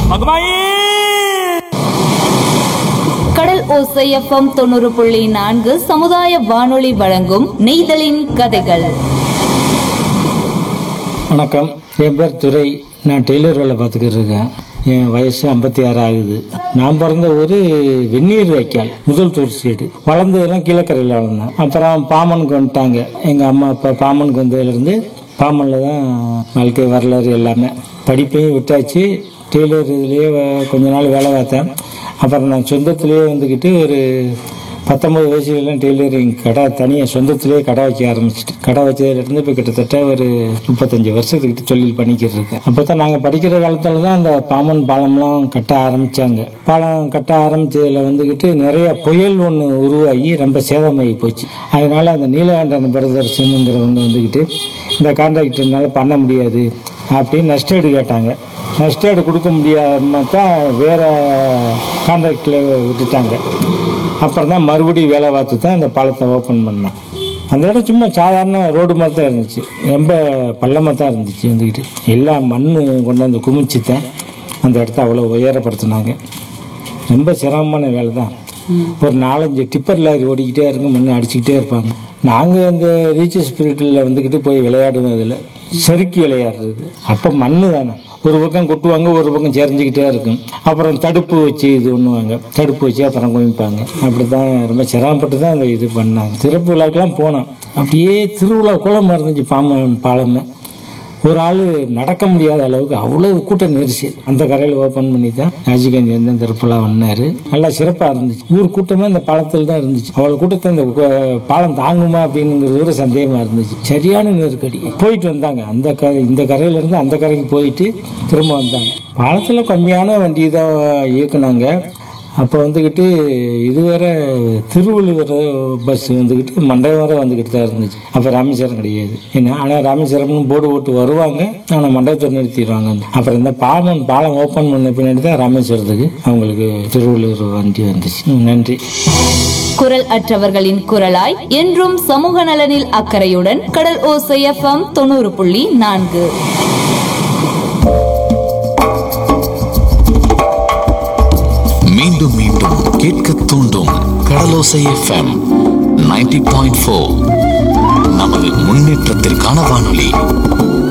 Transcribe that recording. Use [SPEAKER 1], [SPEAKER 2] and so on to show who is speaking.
[SPEAKER 1] மகமாயி
[SPEAKER 2] கடல் ஓசை எஃப்எம் தொண்ணூறு புள்ளி நான்கு சமுதாய வானொலி வழங்கும் நெய்தலின் கதைகள்
[SPEAKER 3] வணக்கம் என் பேர் துரை நான் டெய்லர் வேலை பார்த்துக்கிட்டு இருக்கேன் என் வயசு ஐம்பத்தி ஆறு ஆகுது நான் பிறந்த ஊர் வெந்நீர் வைக்கால் முதல் தூர் சைடு வளர்ந்ததெல்லாம் கீழக்கரையில் வளர்ந்தேன் அப்புறம் பாமனுக்கு வந்துட்டாங்க எங்கள் அம்மா அப்பா பாமனுக்கு வந்ததுலேருந்து பாமனில் தான் வாழ்க்கை வரலாறு எல்லாமே படிப்பையும் விட்டாச்சு டெய்லர் இதுலேயே வ- கொஞ்ச நாள் வேலை பார்த்தேன் அப்புறம் நான் சொந்தத்திலேயே வந்துக்கிட்டு ஒரு பத்தொம்பது வயசுலலாம் டெய்லரிங் கடை தனியாக சொந்தத்திலேயே கடை வைக்க ஆரம்பிச்சிட்டு கடை வச்சதுலேருந்து இப்போ கிட்டத்தட்ட ஒரு முப்பத்தஞ்சு வருஷத்துக்கிட்ட தொழில் பண்ணிக்கிட்டு இருக்கேன் அப்போ தான் நாங்கள் படிக்கிற காலத்தில் தான் அந்த பாமன் பாலம்லாம் கட்ட ஆரம்பித்தாங்க பாலம் கட்ட ஆரம்பிச்சதுல வந்துக்கிட்டு நிறைய புயல் ஒன்று உருவாகி ரொம்ப சேதமாகி போச்சு அதனால் அந்த நீலகண்டன் பிரதர்சனுங்கிறவங்க வந்துக்கிட்டு இந்த கான்ட்ராக்டர்னால பண்ண முடியாது அப்படின்னு நஷ்டஈடு கேட்டாங்க நஷ்டஈடு கொடுக்க முடியாம தான் வேறு கான்ட்ராக்டில் விட்டுட்டாங்க அப்புறம் தான் மறுபடியும் வேலை பார்த்து தான் இந்த பாலத்தை ஓப்பன் பண்ணோம் அந்த இடம் சும்மா சாதாரண ரோடு மாதிரி தான் இருந்துச்சு ரொம்ப பள்ளமாக தான் இருந்துச்சு வந்துக்கிட்டு எல்லா மண் கொண்டாந்து குமிச்சு தான் அந்த இடத்த அவ்வளோ உயரப்படுத்தினாங்க ரொம்ப சிரமமான வேலை தான் ஒரு நாலஞ்சு டிப்பர் லாரி ஓடிக்கிட்டே இருக்கும் மண் அடிச்சுக்கிட்டே இருப்பாங்க நாங்கள் அந்த ரீச்சஸ் ஸ்பிரிட்டில் வந்துக்கிட்டு போய் விளையாடுவோம் அதில் செருக்கி விளையாடுறது அப்போ மண் தானே ஒரு பக்கம் கொட்டுவாங்க ஒரு பக்கம் செறிஞ்சிக்கிட்டே இருக்கும் அப்புறம் தடுப்பு வச்சு இது பண்ணுவாங்க தடுப்பு வச்சு அப்புறம் குமிப்பாங்க அப்படி தான் ரொம்ப சிரமப்பட்டு தான் அந்த இது பண்ணாங்க சிறப்பு விழாக்கெல்லாம் போனோம் அப்படியே திருவிழா குளம் இருந்துச்சு பாம்பன் பாலமே ஒரு ஆள் நடக்க முடியாத அளவுக்கு அவ்வளவு கூட்டம் நெரிசல் அந்த கரையில் ஓப்பன் பண்ணி தான் ராஜீவ்காந்தி வந்து அந்த திருப்பலாம் வந்தார் நல்லா சிறப்பாக இருந்துச்சு ஊர் கூட்டமே அந்த பாலத்தில் தான் இருந்துச்சு அவ்வளோ கூட்டத்தை அந்த கு- பாலம் தாங்குமா அப்படிங்கிறது ஒரு சந்தேகமாக இருந்துச்சு சரியான நெருக்கடி போயிட்டு வந்தாங்க அந்த கரை இந்த கரையிலேருந்து அந்த கரைக்கு போயிட்டு திரும்ப வந்தாங்க பாலத்தில் கம்மியான வண்டி தான் இயக்குனாங்க அப்போ வந்துக்கிட்டு இது வேற திருவள்ளுவர் பஸ் வந்துக்கிட்டு மண்டபம் வரை வந்துக்கிட்டு தான் இருந்துச்சு அப்போ ராமேஸ்வரம் கிடையாது என்ன ஆனால் ராமேஸ்வரம்னு போர்டு போட்டு வருவாங்க ஆனால் மண்டபத்தை நிறுத்திடுவாங்க அப்புறம் இந்த பாலம் பாலம் ஓப்பன் பண்ண பின்னாடி தான் ராமேஸ்வரத்துக்கு அவங்களுக்கு திருவள்ளுவர் வண்டி வந்துச்சு ம், நன்றி
[SPEAKER 2] குரல் அற்றவர்களின் குரலாய் என்றும் சமூக நலனில் அக்கறையுடன் கடல் ஓசை எஃப்எம் தொண்ணூறு புள்ளி நான்கு
[SPEAKER 4] மீண்டும் மீண்டும் கேட்க தூண்டும் கடலோசை எஃப்எம் 90.4 பாயிண்ட் நமது முன்னேற்றத்திற்கான வானொலி